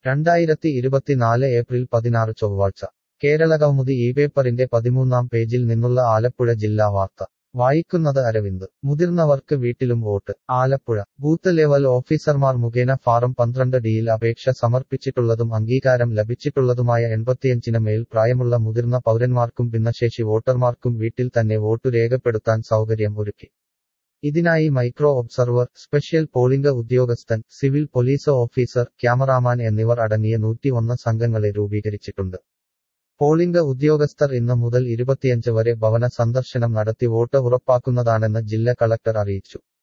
രണ്ടായിരത്തി ഇരുപത്തിനാല് ഏപ്രിൽ പതിനാറ് ചൊവ്വാഴ്ച കേരളകൗമുദി ഈ പേപ്പറിന്റെ പതിമൂന്നാം പേജിൽ നിന്നുള്ള ആലപ്പുഴ ജില്ലാ വാർത്ത വായിക്കുന്നത് അരവിന്ദ് മുതിർന്നവർക്ക് വീട്ടിലും വോട്ട് ആലപ്പുഴ ബൂത്ത് ലെവൽ ഓഫീസർമാർ മുഖേന ഫാറം പന്ത്രണ്ട് ഡിയിൽ അപേക്ഷ സമർപ്പിച്ചിട്ടുള്ളതും അംഗീകാരം ലഭിച്ചിട്ടുള്ളതുമായ എൺപത്തിയഞ്ചിന് മേൽ പ്രായമുള്ള മുതിർന്ന പൗരന്മാർക്കും ഭിന്നശേഷി വോട്ടർമാർക്കും വീട്ടിൽ തന്നെ വോട്ടു രേഖപ്പെടുത്താൻ സൗകര്യം ഒരുക്കി ഇതിനായി മൈക്രോ ഒബ്സർവർ സ്പെഷ്യൽ പോളിംഗ് ഉദ്യോഗസ്ഥൻ സിവിൽ പോലീസ് ഓഫീസർ ക്യാമറാമാൻ എന്നിവർ അടങ്ങിയ നൂറ്റിയൊന്ന് സംഘങ്ങളെ രൂപീകരിച്ചിട്ടുണ്ട് പോളിംഗ് ഉദ്യോഗസ്ഥർ ഇന്ന് മുതൽ ഇരുപത്തിയഞ്ച് വരെ ഭവന സന്ദർശനം നടത്തി വോട്ട് ഉറപ്പാക്കുന്നതാണെന്ന് ജില്ലാ കളക്ടർ അറിയിച്ചു